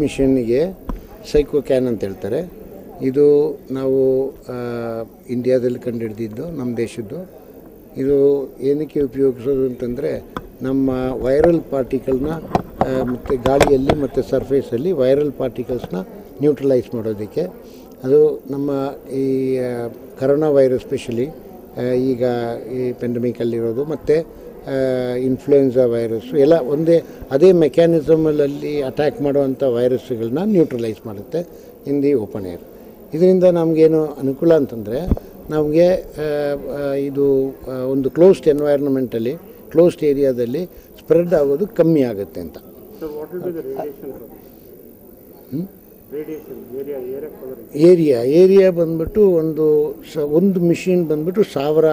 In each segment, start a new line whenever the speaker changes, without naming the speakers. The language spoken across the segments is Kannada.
ಮಿಷನ್ನಿಗೆ ಸೈಕೋ ಕ್ಯಾನ್ ಅಂತ ಹೇಳ್ತಾರೆ ಇದು ನಾವು ಆ, ಇಂಡಿಯಾದಲ್ಲಿ ಕಂಡುಹಿಡಿದಿದ್ದು ನಮ್ಮ ದೇಶದ್ದು ಇದು ಏನಕ್ಕೆ ಉಪಯೋಗಿಸೋದು ಅಂತಂದರೆ ನಮ್ಮ ವೈರಲ್ ಪಾರ್ಟಿಕಲ್ನ ಮತ್ತು ಗಾಳಿಯಲ್ಲಿ ಮತ್ತು ಸರ್ಫೇಸಲ್ಲಿ ವೈರಲ್ ಪಾರ್ಟಿಕಲ್ಸ್ನ ನ್ಯೂಟ್ರಲೈಸ್ ಮಾಡೋದಕ್ಕೆ ಅದು ನಮ್ಮ ಈ ಆ, ಕರೋನಾ ವೈರಸ್ ಸ್ಪೆಷಲಿ ಈಗ ಈ ಪೆಂಡಮಿಕಲ್ಲಿರೋದು ಮತ್ತು ಇನ್ಫ್ಲೂಯೆನ್ಸಾ ವೈರಸ್ಸು ಎಲ್ಲ ಒಂದೇ ಅದೇ ಮೆಕ್ಯಾನಿಸಮಲ್ಲಿ ಅಟ್ಯಾಕ್ ಮಾಡುವಂಥ ವೈರಸ್ಗಳನ್ನ ನ್ಯೂಟ್ರಲೈಸ್ ಮಾಡುತ್ತೆ ಇನ್ ದಿ ಓಪನ್ ಏರ್ ಇದರಿಂದ ನಮಗೇನು ಅನುಕೂಲ ಅಂತಂದರೆ ನಮಗೆ ಆ, ಆ, ಇದು ಆ, ಒಂದು ಕ್ಲೋಸ್ಡ್ ಎನ್ವೈರ್ನ್ಮೆಂಟಲ್ಲಿ ಕ್ಲೋಸ್ಡ್ ಏರಿಯಾದಲ್ಲಿ ಸ್ಪ್ರೆಡ್ ಆಗೋದು ಕಮ್ಮಿ ಆಗುತ್ತೆ ಅಂತ
So what will be the radiation from this? Radiation, area, area covering.
Area area ಬಂದ್ಬಿಟ್ಟು ಒಂದು ಸ ಒಂದು ಮಿಷಿನ್ ಬಂದ್ಬಿಟ್ಟು ಸಾವಿರ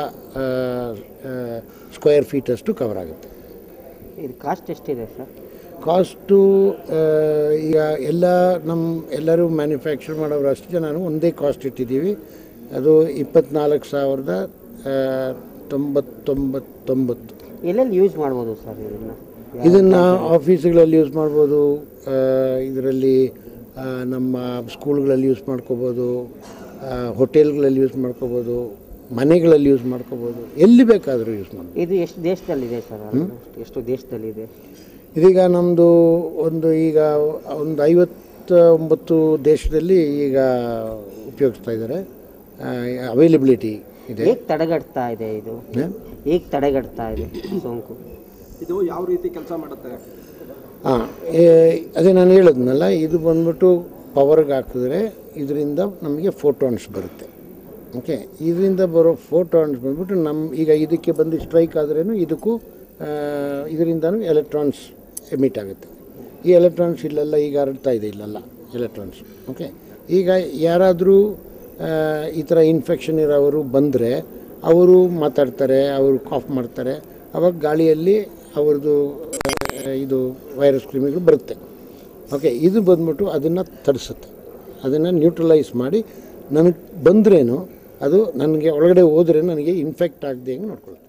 ಸ್ಕ್ವೇರ್ ಫೀಟಷ್ಟು ಕವರ್ ಆಗುತ್ತೆ
ಇದು ಕಾಸ್ಟ್ ಎಷ್ಟಿದೆ ಸರ್
ಕಾಸ್ಟು ಈಗ ಎಲ್ಲ ನಮ್ಮ ಎಲ್ಲರೂ ಮ್ಯಾನುಫ್ಯಾಕ್ಚರ್ ಮಾಡೋರು ಅಷ್ಟು ಜನ ಒಂದೇ ಕಾಸ್ಟ್ ಇಟ್ಟಿದ್ದೀವಿ ಅದು ಇಪ್ಪತ್ನಾಲ್ಕು ಸಾವಿರದ ಆ, ತೊಂಬತ್ತೊಂಬತ್ತೊಂಬತ್ತು
ಎಲ್ಲೆಲ್ಲಿ ಯೂಸ್ ಮಾಡ್ಬೋದು ಸರ್ ಇದನ್ನು
ಇದನ್ನು ಆಫೀಸ್ಗಳಲ್ಲಿ ಯೂಸ್ ಮಾಡ್ಬೋದು ಇದರಲ್ಲಿ ನಮ್ಮ ಸ್ಕೂಲ್ಗಳಲ್ಲಿ ಯೂಸ್ ಮಾಡ್ಕೋಬೋದು ಹೋಟೆಲ್ಗಳಲ್ಲಿ ಯೂಸ್ ಮಾಡ್ಕೋಬೋದು ಮನೆಗಳಲ್ಲಿ ಯೂಸ್ ಮಾಡ್ಕೋಬೋದು ಎಲ್ಲಿ ಬೇಕಾದರೂ ಯೂಸ್ ಮಾಡ್ಬೋದು
ಇದು ಎಷ್ಟು ದೇಶದಲ್ಲಿದೆ ಸರ್ ಎಷ್ಟು ದೇಶದಲ್ಲಿದೆ
ಇದೀಗ ನಮ್ಮದು ಒಂದು ಈಗ ಒಂದು ಐವತ್ತ ಒಂಬತ್ತು ದೇಶದಲ್ಲಿ ಈಗ ಉಪಯೋಗಿಸ್ತಾ ಇದ್ದಾರೆ ಅವೈಲಬಿಲಿಟಿ ಇದೆ
ಹೇಗೆ ತಡೆಗಟ್ತಾ ಇದೆ ಇದು
ಹ?
ಹೇಗೆ ತಡೆಗಟ್ತಾ ಇದೆ ಸೋಂಕು
ಇದು ಯಾವ ರೀತಿ ಕೆಲಸ ಮಾಡುತ್ತೆ
ಹಾಂ ಅದೇ ನಾನು ಹೇಳಿದ್ನಲ್ಲ ಇದು ಬಂದ್ಬಿಟ್ಟು ಪವರ್ಗೆ ಹಾಕಿದ್ರೆ ಇದರಿಂದ ನಮಗೆ ಫೋಟೋನ್ಸ್ ಬರುತ್ತೆ ಓಕೆ ಇದರಿಂದ ಬರೋ ಫೋಟೋನ್ಸ್ ಬಂದ್ಬಿಟ್ಟು ನಮ್ಮ ಈಗ ಇದಕ್ಕೆ ಬಂದು ಸ್ಟ್ರೈಕ್ ಆದ್ರೂ ಇದಕ್ಕೂ ಇದರಿಂದನೂ ಎಲೆಕ್ಟ್ರಾನ್ಸ್ ಎಮಿಟ್ ಆಗುತ್ತೆ ಈ ಎಲೆಕ್ಟ್ರಾನ್ಸ್ ಇಲ್ಲೆಲ್ಲ ಈಗ ಹರಡ್ತಾ ಇದೆ ಇಲ್ಲೆಲ್ಲ ಎಲೆಕ್ಟ್ರಾನ್ಸ್ ಓಕೆ ಈಗ ಯಾರಾದರೂ ಈ ಥರ ಇನ್ಫೆಕ್ಷನ್ ಇರೋರು ಬಂದರೆ ಅವರು ಮಾತಾಡ್ತಾರೆ ಅವರು ಕಾಫ್ ಮಾಡ್ತಾರೆ ಅವಾಗ ಗಾಳಿಯಲ್ಲಿ ಅವ್ರದ್ದು ಆ, ಇದು ವೈರಸ್ ಕ್ರಿಮಿಗಳು ಬರುತ್ತೆ ಓಕೆ ಇದು ಬಂದ್ಬಿಟ್ಟು ಅದನ್ನು ತಡಿಸುತ್ತೆ ಅದನ್ನು ನ್ಯೂಟ್ರಲೈಸ್ ಮಾಡಿ ನನಗೆ ಬಂದ್ರೇನು ಅದು ನನಗೆ ಒಳಗಡೆ ಹೋದ್ರೆ ನನಗೆ ಇನ್ಫೆಕ್ಟ್ ಆಗದೆ ನೋಡ್ಕೊಳುತ್ತೆ